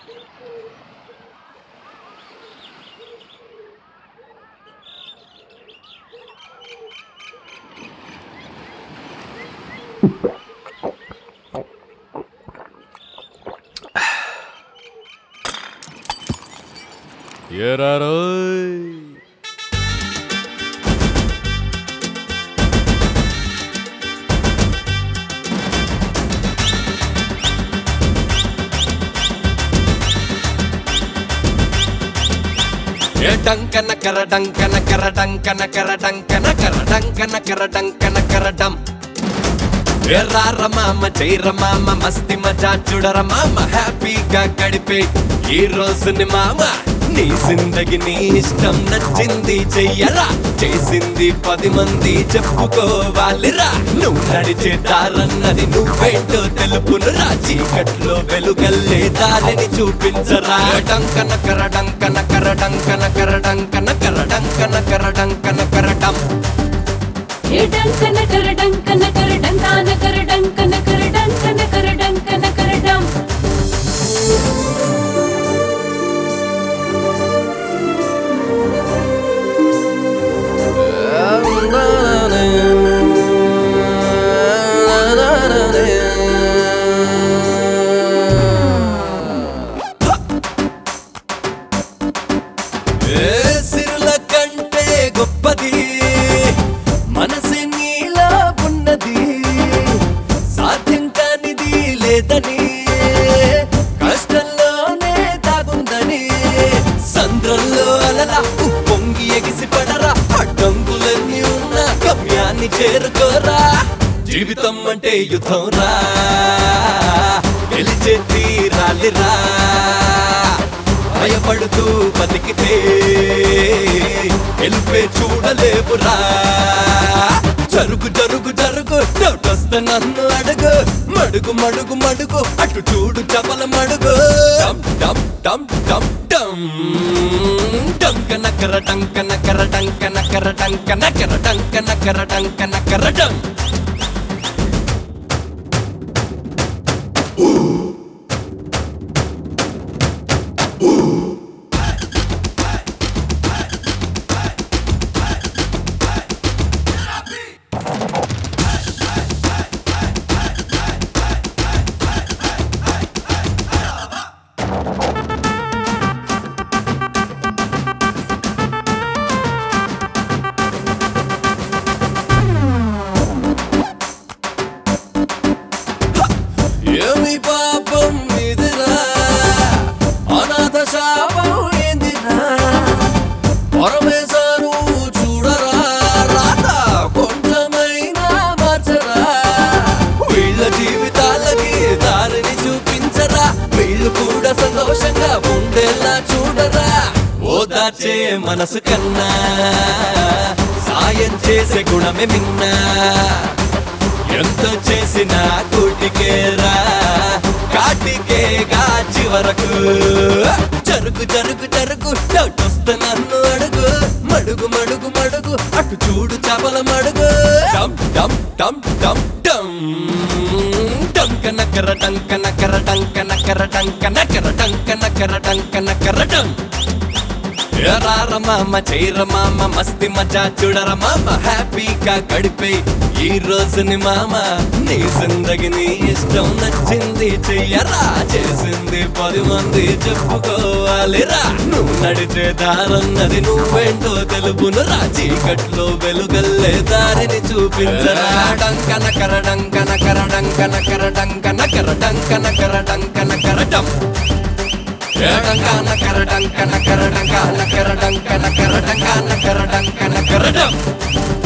ఎరారోయ్ ఏ డంకన కర డంకన కర డంకన కర డంకన కర డంకన కర డంకన కర డం ఏ రార మామ చైర మామ మస్తి మజా చూడర మామ హ్యాపీగా గడిపే ఈ రోజుని మామ నీ జిందగి నీ ఇష్టం నచ్చింది చెయ్యరా చేసింది పది మంది చెప్పుకోవాలిరా నువ్వు నడిచే దారన్నది నువ్వేంటో తెలుపునురా చీకట్లో వెలుగల్లే దారిని చూపించరా డంకన కర డంకన కర డంకన కర డంకన కర డంకన కర డంకన కరడం ఏ డంకన కర డంకన కర డంకాన కర డంకన కర డంకన కర డంకన కర డం ఏ సిరుల కంటే గొప్పది మనసు నీలా ఉన్నది సాధ్యం కానిది లేదని కష్టంలోనే దాగుందని సంద్రంలో అలలా పొంగి ఎగిసి పడరా అడ్డంకులన్నీ ఉన్న గమ్యాన్ని చేరుకోరా జీవితం అంటే యుద్ధం రా గెలిచే తీరాలిరా భయపడుతూ బతికితే గెలుపే చూడలేవురా జరుగు జరుగు జరుగు డౌట్ వస్తే నన్ను అడుగు మడుగు మడుగు మడుగు అటు చూడు చపల మడుగు డమ్ డమ్ డమ్ డమ్ డమ్ డంకన కర డంకన కర డంకన కర డంకన కర డంకన కర డంకన కర డం ఏమి పాపం ఇదిరా అనాథ శాపం ఏందిరా పరమేశారు చూడరా రాత కొంచెమైనా మార్చరా వీళ్ళ జీవితాలకి దారిని చూపించరా వీళ్ళు కూడా సంతోషంగా ఉండేలా చూడరా ఓదార్చే మనసు కన్నా సాయం చేసే గుణమే మిన్నా ఎంత చేసినా కూటికేరా కాటికేగా చివరకు జరుగు జరుగు జరుగు డౌట్ వస్తే నన్ను అడుగు మడుగు మడుగు మడుగు అటు చూడు చపల మడుగు డమ్ డమ్ డమ్ డమ్ డమ్ డంకన కర డంకన కర డంకన కర డంకన కర డంకన కర డంకన కర డం ఎరార మామ చైర మామ మస్తి మజా చూడర మామ హ్యాపీగా గడిపే ఈ రోజుని మామ నీ జిందగి నీ ఇష్టం నచ్చింది చెయ్యరా చేసింది పది మంది చెప్పుకోవాలిరా నువ్వు నడిచే దారన్నది నువ్వేంటో తెలుపునురా చీకట్లో వెలుగల్లే దారిని చూపించరా డంకన కర డంకన కర డంకన కర డంకన కర డంకన కర డంకన కరడం డంకన కర డంకన కర డంకన కర డంకన కర డంకన కర డంకన కరడం